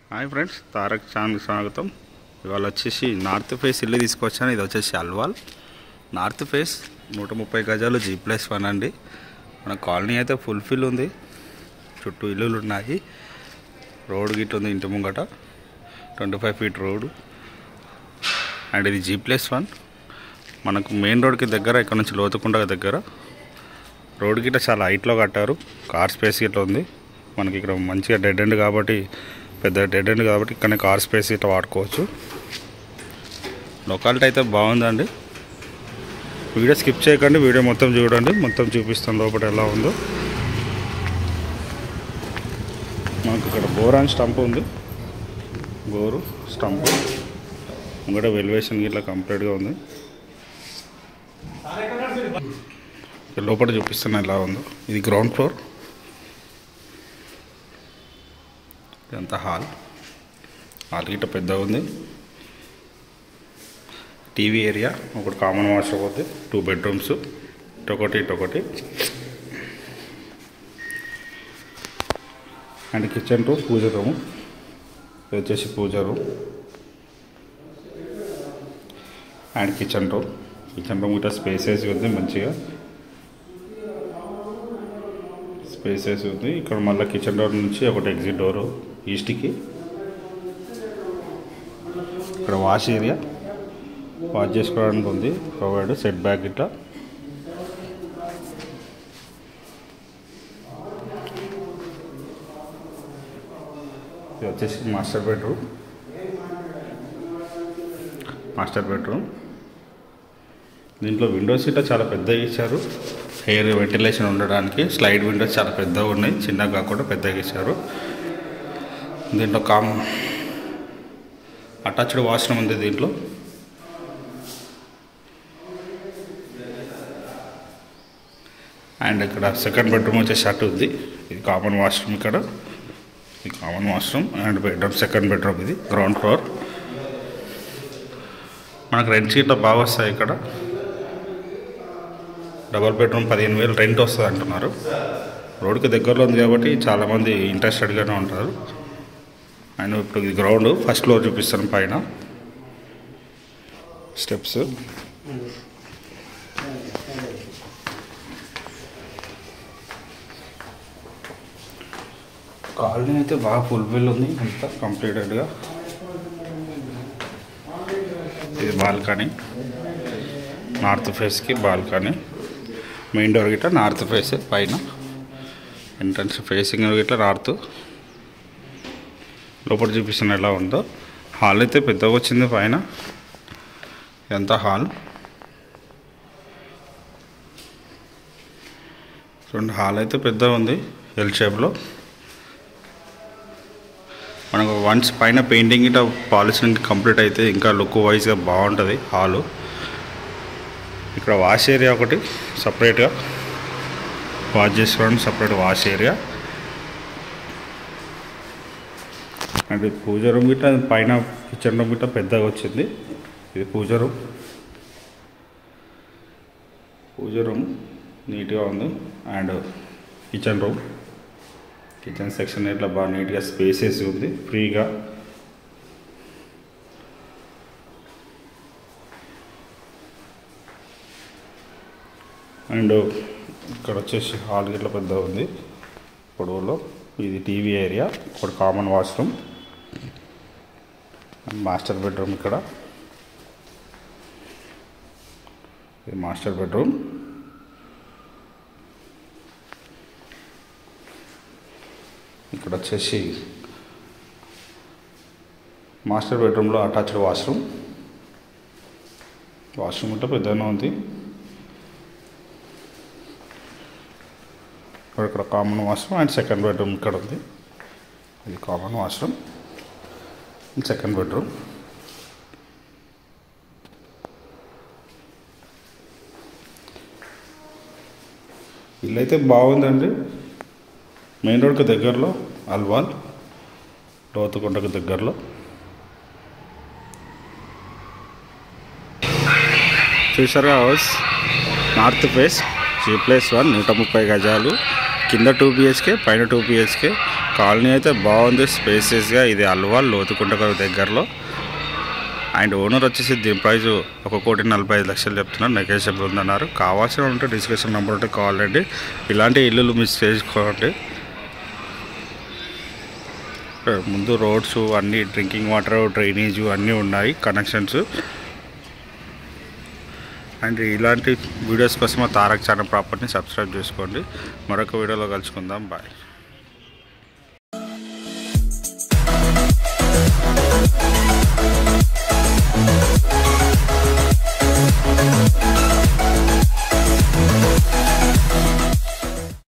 hi friends Tarak ఛానల్కి స్వాగతం ఇవాళ వచ్చేసి నార్త్ ఫేస్ ఇల్లు తీసుకొచ్చాను ఇది వచ్చేసి అల్వాల్ నార్త్ ఫేస్ నూట ముప్పై గజాలు జీ ప్లస్ వన్ అండి మన కాలనీ అయితే ఫుల్ఫిల్ ఉంది చుట్టూ ఇల్లులు ఉన్నాయి రోడ్ గిట్ ఉంది ఇంటి ముంగట twenty five feet road and ఇది జీ ప్లస్ వన్ మనకు మెయిన్ రోడ్కి దగ్గర ఇక్కడ నుంచి లోతుకుంట దగ్గర రోడ్ గిట్ట చాలా హైట్లో కట్టారు కార్ స్పేస్ గిట్ల ఉంది మనకి ఇక్కడ మంచిగా డెడ్ ఎండ్ కాబట్టి పెద్ద డెడ్ ఎండ్ కాబట్టి ఇక్కడ కార్ స్పేస్ ఇట్లా వాడుకోవచ్చు లొకాలిటీ అయితే బాగుందండి వీడియో స్కిప్ చేయకండి వీడియో మొత్తం చూడండి మొత్తం చూపిస్తాను లోపల ఎలా ఉందో మనకు ఇక్కడ బోర్ అండ్ స్టంప్ ఉంది బోరు స్టంప్ ఇంకట వెల్యువేషన్ ఇట్లా కంప్లీట్గా ఉంది ఇక్కడ లోపల చూపిస్తాను ఎలా ఉందో ఇది గ్రౌండ్ ఫ్లోర్ ఇదంతా హాల్ హాల్ గిట్ట పెద్దగా ఉంది టీవీ ఏరియా ఒకటి కామన్ వాష్ పోతే టూ బెడ్రూమ్స్ ఇటొకటి ఇటొకటి and kitchen room pooja room ఇది వచ్చేసి pooja room and kitchen room kitchen room ఇట్లా స్పేసెస్ ఉంది మంచిగా స్పేసెస్ ఉంది ఇక్కడ మళ్ళీ కిచెన్ డోర్ నుంచి ఒకటి ఎగ్జిట్ డోర్ ఈస్ట్కి ఇక్కడ వాష్ ఏరియా వాష్ చేసుకోవడానికి ఉంది ప్రొవైడ్ సెట్ బ్యాక్ ఇట్లా ఇది వచ్చేసి మాస్టర్ బెడ్రూమ్ మాస్టర్ బెడ్రూమ్ దీంట్లో విండోస్ ఇట్లా చాలా పెద్దగా ఇచ్చారు ఎయిర్ వెంటిలేషన్ ఉండడానికి స్లైడ్ విండోస్ చాలా పెద్దగా ఉన్నాయి చిన్నగా కాకుండా పెద్దగా ఇచ్చారు దీంట్లో కామ్ అటాచ్డ్ వాష్రూమ్ ఉంది దీంట్లో అండ్ ఇక్కడ సెకండ్ బెడ్రూమ్ వచ్చేసి అటు ఉంది ఇది కామన్ వాష్రూమ్ ఇక్కడ ఇది common washroom and bedroom second bedroom ఇది గ్రౌండ్ ఫ్లోర్ మనకు రెంట్ సీట్లో బాగా వస్తాయి ఇక్కడ డబల్ బెడ్రూమ్ పదిహేను వేలు రెంట్ వస్తుంది అంటున్నారు రోడ్కి దగ్గరలో ఉంది కాబట్టి చాలామంది ఇంట్రెస్టెడ్గానే ఉంటారు అండ్ ఇప్పుడు ఇది గ్రౌండ్ ఫస్ట్ ఫ్లోర్ చూపిస్తాను పైన స్టెప్స్ కాలనీ అయితే బాగా ఫుల్ఫిల్ ఉంది అంతా కంప్లీటెడ్గా ఇది బాల్కనీ నార్త్ ఫేస్కి బాల్కనీ మెయిన్ డోర్ గిట్లా నార్త్ ఫేస్ పైన ఎంట్రన్స్ ఫేసింగ్ గిట్లా నార్త్ లోపల చూపిస్తున్న ఎలా ఉందో హాల్ అయితే పెద్దగా వచ్చింది పైన ఎంత హాల్ చూడండి హాల్ అయితే పెద్దగా ఉంది ఎల్ షేప్లో మనకు వన్స్ పైన పెయింటింగ్ ఇట్లా పాలిషింగ్ కంప్లీట్ అయితే ఇంకా లుక్ వైజ్గా బాగుంటుంది హాలు ఇక్కడ వాష్ ఏరియా ఒకటి సపరేట్గా వాష్ చేసుకోవడానికి separate wash area and pooja room గిట్ట పైన కిచెన్ రూమ్ గిట్ట పెద్దగా వచ్చింది ఇది పూజ రూమ్ పూజ రూమ్ నీట్గా ఉంది and kitchen room kitchen section ఇట్లా బాగా నీట్గా స్పేసెస్ ఉంది ఫ్రీగా అండ్ ఇక్కడ వచ్చేసి హాల్ గిట్ల పెద్ద ఉంది పొడవులో ఇది టీవీ ఏరియా ఒకటి కామన్ వాష్రూమ్ మాస్టర్ బెడ్రూమ్ ఇక్కడ ఇది మాస్టర్ బెడ్రూమ్ ఇక్కడ వచ్చేసి మాస్టర్ బెడ్రూమ్లో అటాచ్డ్ వాష్రూమ్ వాష్రూమ్ అంటే పెద్దగానే ఉంది ఇక్కడ ఇక్కడ common washroom and second bedroom ఇక్కడ ఉంది ఇది కామన్ వాష్రూమ్ సెకండ్ బెడ్రూమ్ ఇల్లు అయితే బాగుందండి మెయిన్ రోడ్కి దగ్గరలో అల్వాల్ లోతుకొండకు దగ్గరలో చూసారుగా house north face G plus one నూట ముప్పై గజాలు కింద టూ బిహెచ్కే పైన టూ బిహెచ్కే కాలనీ అయితే బాగుంది స్పేసెస్గా ఇది అల్వాల్ లోతుకుంట దగ్గరలో అండ్ ఓనర్ వచ్చేసి దీని ప్రైస్ ఒక కోటి నలభై ఐదు లక్షలు చెప్తున్నారు నెగోషియబుల్ ఉందన్నారు కావాల్సిన ఉంటే డిస్కషన్ నెంబర్ ఉంటే కాల్ అండి ఇలాంటి ఇల్లులు మిస్ చేసుకోండి ముందు రోడ్స్ అన్నీ డ్రింకింగ్ వాటర్ డ్రైనేజ్ అన్నీ ఉన్నాయి కనెక్షన్స్ అండ్ ఇలాంటి వీడియోస్ కోసం మా తారక్ ఛానల్ ప్రాపర్టీని సబ్స్క్రైబ్ చేసుకోండి మరొక వీడియోలో కలుసుకుందాం బాయ్